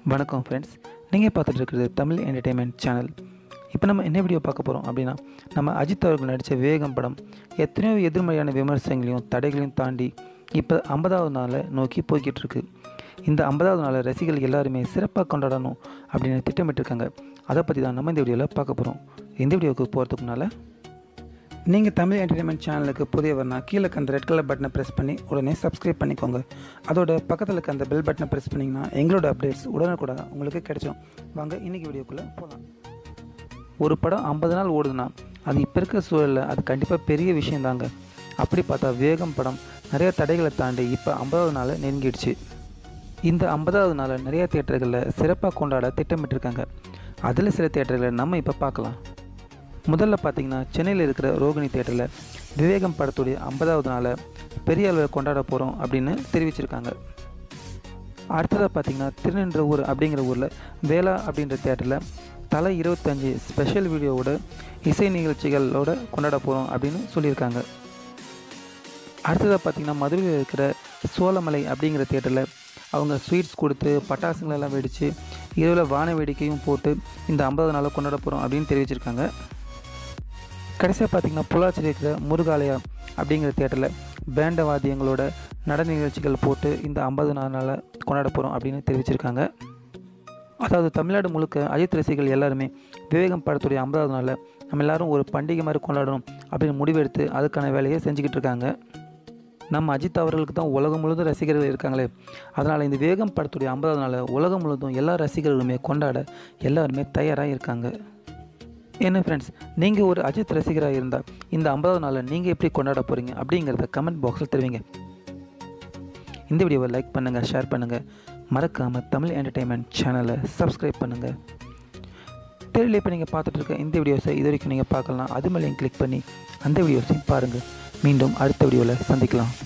வணக்கம் ஃப்ரெண்ட்ஸ் நீங்கள் பார்த்துட்டு இருக்கிறது தமிழ் என்டர்டெயின்மெண்ட் சேனல் இப்போ நம்ம என்ன வீடியோ பார்க்க போகிறோம் அப்படின்னா நம்ம அஜித் அவர்கள் நடித்த வேகம் படம் எத்தனையோ எதிர்மறையான விமர்சனங்களையும் தடைகளையும் தாண்டி இப்போ ஐம்பதாவது நாளை நோக்கி போய்கிட்டு இருக்கு இந்த ஐம்பதாவது நாளை ரசிகர்கள் எல்லாருமே சிறப்பாக கொண்டாடணும் அப்படின்னு திட்டமிட்டிருக்காங்க அதை பற்றி தான் நம்ம இந்த வீடியோவில் பார்க்க போகிறோம் இந்த வீடியோவுக்கு போகிறதுக்கு முன்னால் நீங்கள் தமிழ் என்டர்டைன்மெண்ட் சேனலுக்கு புதியவர்னா கீழே இருக்க அந்த ரெட் கலர் பட்டனை ப்ரெஸ் பண்ணி உடனே சப்ஸ்கிரைப் பண்ணிக்கோங்க அதோட பக்கத்தில் இருக்க அந்த பெல் பட்டனை ப்ரெஸ் பண்ணிங்கன்னா எங்களோட அப்டேட்ஸ் உடனுக்குடன் உங்களுக்கு கிடைச்சிடும் வாங்க இன்றைக்கி வீடியோக்குள்ளே போகலாம் ஒரு படம் ஐம்பது நாள் ஓடுதுன்னா அது இப்போ இருக்கிற சூழலில் அது கண்டிப்பாக பெரிய விஷயந்தாங்க அப்படி பார்த்தா வேகம் படம் நிறைய தடைகளை தாண்டி இப்போ ஐம்பதாவது நாளை நெருங்கிடுச்சு இந்த ஐம்பதாவது நாளை நிறைய தியேட்டர்களில் சிறப்பாக கொண்டாட திட்டமிட்டிருக்காங்க அதில் சில தியேட்டர்களை நம்ம இப்போ பார்க்கலாம் முதல்ல பார்த்தீங்கன்னா சென்னையில் இருக்கிற ரோகிணி தேட்டரில் விவேகம் படத்துடைய ஐம்பதாவது நாளை பெரிய அளவில் கொண்டாட போகிறோம் அப்படின்னு தெரிவிச்சிருக்காங்க அடுத்ததாக பார்த்தீங்கன்னா திருநின்றவூர் அப்படிங்கிற ஊரில் வேளா அப்படின்ற தேட்டரில் தலை இருபத்தஞ்சி ஸ்பெஷல் வீடியோவோட இசை நிகழ்ச்சிகளோட கொண்டாட போகிறோம் அப்படின்னு சொல்லியிருக்காங்க அடுத்ததாக பார்த்தீங்கன்னா மதுரையில் இருக்கிற சோளமலை அப்படிங்கிற தேட்டரில் அவங்க ஸ்வீட்ஸ் கொடுத்து பட்டாசுங்களெல்லாம் வெடித்து இரவில் வான வேடிக்கையும் போட்டு இந்த ஐம்பது நாளை கொண்டாட போகிறோம் அப்படின்னு தெரிவிச்சிருக்காங்க கடைசியாக பார்த்தீங்கன்னா பொள்ளாச்சியில் இருக்கிற முருகாலயா அப்படிங்கிற தேட்டரில் பேண்ட வாத்தியங்களோட நடன நிகழ்ச்சிகள் போட்டு இந்த ஐம்பது நாளால் கொண்டாட போகிறோம் அப்படின்னு தெரிவிச்சிருக்காங்க அதாவது தமிழ்நாடு முழுக்க அஜித் ரசிகர்கள் எல்லாருமே விவேகம் படத்துடைய ஐம்பதாவது நாளில் நம்ம எல்லாரும் ஒரு பண்டிகை மாதிரி கொண்டாடணும் அப்படின்னு முடிவெடுத்து அதுக்கான வேலையை செஞ்சுக்கிட்டு இருக்காங்க நம்ம அஜித் அவர்களுக்கு தான் உலகம் முழுவதும் ரசிகர்கள் இருக்காங்களே அதனால் இந்த வேகம் படத்துடைய ஐம்பதாவது நாளில் உலகம் முழுவதும் எல்லா ரசிகர்களுமே கொண்டாட எல்லாருமே தயாராக இருக்காங்க என்ன ஃப்ரெண்ட்ஸ் நீங்கள் ஒரு அஜித் ரசிகராக இருந்தால் இந்த ஐம்பதாவது நாளில் நீங்கள் எப்படி கொண்டாட போகிறீங்க அப்படிங்கிறத கமெண்ட் பாக்ஸில் தெரிவிங்க இந்த வீடியோவை லைக் பண்ணுங்கள் ஷேர் பண்ணுங்கள் மறக்காமல் தமிழ் என்டர்டெயின்மெண்ட் சேனலை சப்ஸ்கிரைப் பண்ணுங்கள் தெரியல இப்போ நீங்கள் பார்த்துட்டு இருக்க இந்த வீடியோஸை இது வரைக்கும் நீங்கள் பார்க்கலாம் அது மேலேயும் கிளிக் பண்ணி அந்த வீடியோஸையும் பாருங்கள் மீண்டும் அடுத்த வீடியோவில் சந்திக்கலாம்